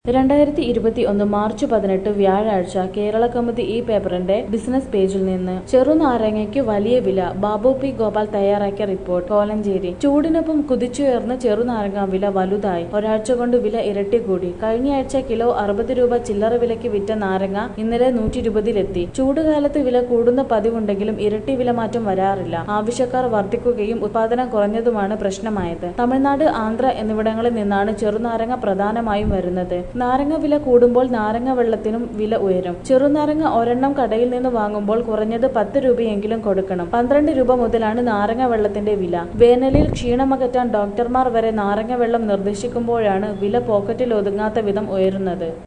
രണ്ടായിരത്തി ഇരുപത്തി ഒന്ന് മാർച്ച് പതിനെട്ട് വ്യാഴാഴ്ച കേരള കൗമുദി ഈ പേപ്പറിന്റെ ബിസിനസ് പേജിൽ നിന്ന് ചെറുനാരങ്ങയ്ക്ക് വലിയ വില ബാബു പി ഗോപാൽ തയ്യാറാക്കിയ റിപ്പോർട്ട് കോലഞ്ചേരി ചൂടിനൊപ്പം കുതിച്ചുയർന്ന് ചെറുനാരങ്ങ വില വലുതായി ഒരാഴ്ച കൊണ്ട് വില ഇരട്ടി കൂടി കഴിഞ്ഞയാഴ്ച കിലോ അറുപത് രൂപ ചില്ലറ വിലയ്ക്ക് വിറ്റ നാരങ്ങ ഇന്നലെ നൂറ്റി ഇരുപതിലെത്തി ചൂടുകാലത്ത് വില കൂടുന്ന പതിവുണ്ടെങ്കിലും ഇരട്ടി വില മാറ്റം വരാറില്ല ആവശ്യക്കാർ വർദ്ധിക്കുകയും ഉത്പാദനം കുറഞ്ഞതുമാണ് പ്രശ്നമായത് തമിഴ്നാട് ആന്ധ്ര എന്നിവിടങ്ങളിൽ നിന്നാണ് ചെറുനാരങ്ങ പ്രധാനമായും വരുന്നത് നാരങ്ങ വില കൂടുമ്പോൾ നാരങ്ങ വെള്ളത്തിനും വില ഉയരും ചെറുനാരങ്ങ ഒരെണ്ണം കടയിൽ നിന്ന് വാങ്ങുമ്പോൾ കുറഞ്ഞത് പത്ത് രൂപയെങ്കിലും കൊടുക്കണം പന്ത്രണ്ട് രൂപ മുതലാണ് നാരങ്ങ വെള്ളത്തിന്റെ വില വേനലിൽ ക്ഷീണമകറ്റാൻ ഡോക്ടർമാർ വരെ നാരങ്ങ വെള്ളം നിർദ്ദേശിക്കുമ്പോഴാണ് വില പോക്കറ്റിൽ ഒതുങ്ങാത്ത വിധം ഉയരുന്നത്